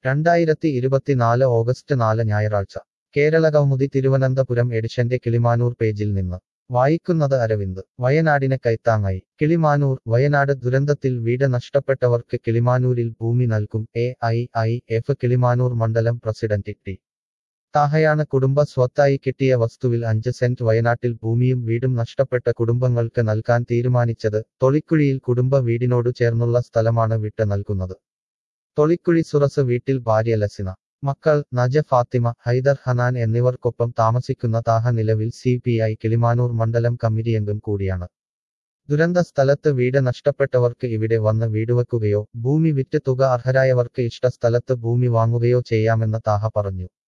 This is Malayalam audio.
രണ്ടായിരത്തി ഇരുപത്തിനാല് ഓഗസ്റ്റ് നാല് ഞായറാഴ്ച കേരള കൗമുദി തിരുവനന്തപുരം എഡിഷന്റെ കിളിമാനൂർ പേജിൽ നിന്ന് വായിക്കുന്നത് അരവിന്ദ് വയനാടിന് കൈത്താങ്ങായി കിളിമാനൂർ വയനാട് ദുരന്തത്തിൽ വീട് നഷ്ടപ്പെട്ടവർക്ക് കിളിമാനൂരിൽ ഭൂമി നൽകും A I I F Kilimanoor മണ്ഡലം പ്രസിഡന്റ് ടി താഹയാണ് കുടുംബ സ്വത്തായി കിട്ടിയ വസ്തുവിൽ അഞ്ച് സെന്റ് വയനാട്ടിൽ ഭൂമിയും വീടും നഷ്ടപ്പെട്ട കുടുംബങ്ങൾക്ക് നൽകാൻ തീരുമാനിച്ചത് തൊളിക്കുഴിയിൽ കുടുംബ വീടിനോടു ചേർന്നുള്ള സ്ഥലമാണ് വിട്ട് നൽകുന്നത് തൊളിക്കുഴി സുറസ് വീട്ടിൽ ഭാര്യ ലസിന മക്കൾ നജ ഫാത്തിമ ഹൈദർ ഹനാൻ എന്നിവർക്കൊപ്പം താമസിക്കുന്ന താഹ നിലവിൽ സി പി ഐ കിളിമാനൂർ മണ്ഡലം കമ്മിറ്റിയംഗം കൂടിയാണ് ദുരന്ത സ്ഥലത്ത് വീട് നഷ്ടപ്പെട്ടവർക്ക് ഇവിടെ വന്ന് വീടുവെക്കുകയോ ഭൂമി വിറ്റ് തുക അർഹരായവർക്ക് ഇഷ്ട സ്ഥലത്ത് ഭൂമി വാങ്ങുകയോ ചെയ്യാമെന്ന് താഹ പറഞ്ഞു